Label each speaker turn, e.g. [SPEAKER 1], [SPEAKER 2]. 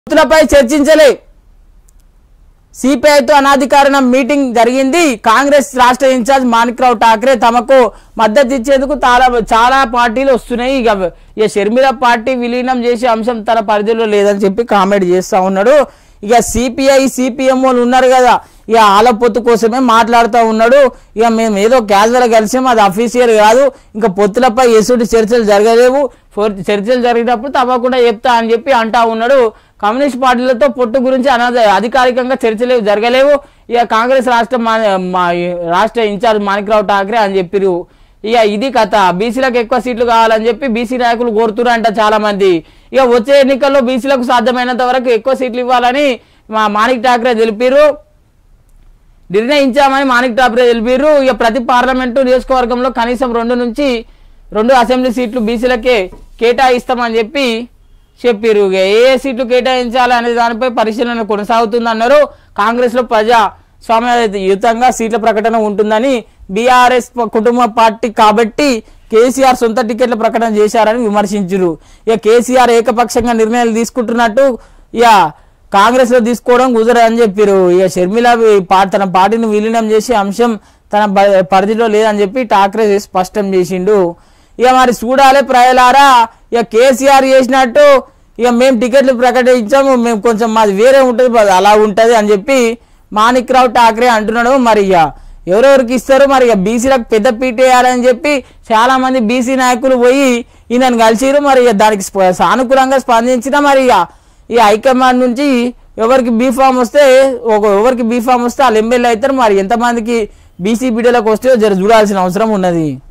[SPEAKER 1] పొత్తులపై చర్చించలే సిపిఐతో అనాధికారణ meeting జరిగింది కాంగ్రెస్ రాష్ట్ర incharge Manikrao Thackeray తమకు మద్దతు ఇచ్చేందుకు చాలా చాలా పార్టీలు వస్తున్నాయి ఇక ఇక షర్మిల పార్టీ విలీనం చేసే అంశం తన పరిధిలో లేదని చెప్పి కామెంట్ చేస్తా ఉన్నాడు ఇక సిపిఐ సిపిఎం వాళ్ళు ఉన్నారు కదా ఇక ఆల పొత్తు కోసమే మాట్లాడుతూ ఉన్నాడు ఇక మేము ఏదో క్యాజువల్ కలిసాం అది అఫీషియల్ కాదు ఇంకా పొత్తులపై ఎసుడి చర్చలు జరగలేవు ఫోర్ చర్చలు జరిగినప్పుడు తప్పకుండా చెప్తా అని చెప్పి అంటా ఉన్నాడు కమ్యూనిస్ట్ పార్టీలతో పొట్టు గురించి అనాథ అధికారికంగా చర్చలేవు జరగలేవు ఇక కాంగ్రెస్ రాష్ట్ర మా- మా రాష్ట్ర ఇన్ఛార్జ్ మాణిక్రావు ఠాక్రే అని చెప్పిరు ఇక ఇది కథ బీసీలకు ఎక్కువ సీట్లు కావాలని చెప్పి బీసీ నాయకులు కోరుతురంట చాలా మంది ఇక వచ్చే ఎన్నికల్లో బీసీలకు సాధ్యమైనంత వరకు ఎక్కువ సీట్లు ఇవ్వాలని మా మాణిక్ ఠాక్రే తెలిపారు నిర్ణయించామని మాణిక్ ఠాక్రే తెలిపారు ఇక ప్రతి పార్లమెంటు నియోజకవర్గంలో కనీసం రెండు నుంచి రెండు అసెంబ్లీ సీట్లు బీసీలకే కేటాయిస్తామని చెప్పి చెప్పారు ఇక ఏ ఏ సీట్లు కేటాయించాలి అనే దానిపై పరిశీలన కొనసాగుతుందన్నారు కాంగ్రెస్ లో ప్రజా స్వామ్యయుతంగా సీట్ల ప్రకటన ఉంటుందని బీఆర్ఎస్ కుటుంబ పార్టీ కాబట్టి కేసీఆర్ సొంత టికెట్ల ప్రకటన చేశారని విమర్శించారు ఇక కేసీఆర్ ఏకపక్షంగా నిర్ణయాలు తీసుకుంటున్నట్టు ఇక కాంగ్రెస్ లో తీసుకోవడం కుదరదని చెప్పారు ఇక షర్మిల వి- పా- తన పార్టీని విలీనం చేసే అంశం తన బ- పరిధిలో లేదని చెప్పి ఠాక్రే స్పష్టం చేసిండు ఇక మరి చూడాలి ప్రజలారా ఇక కేసీఆర్ చేసినట్టు ఇక మేము టికెట్లు ప్రకటించాము మేము కొంచెం మాది వేరే ఉంటుంది బా- అలా ఉంటుంది అని చెప్పి మాణిక్రావు ఠాక్రే అంటున్నాడు మరి ఇక ఎవరెవరికి ఇస్తారు మరి ఇక బీసీలకు పెద్ద పీట వేయాలని చెప్పి చాలా మంది బీసీ నాయకులు పోయి ఈయనను కలిసిరు మరి ఇక దానికి స్ప- సానుకూలంగా స్పందించిన మరి ఇక ఈ హైకమాండ్ నుంచి ఎవరికి బీఫామ్ వస్తే ఒక ఎవరికి బీఫామ్ వస్తే వాళ్ళు ఎమ్మెల్యే అవుతారు మరి ఎంతమందికి బీసీ బిడ్డలకు వస్తే జర చూడాల్సిన అవసరం ఉన్నది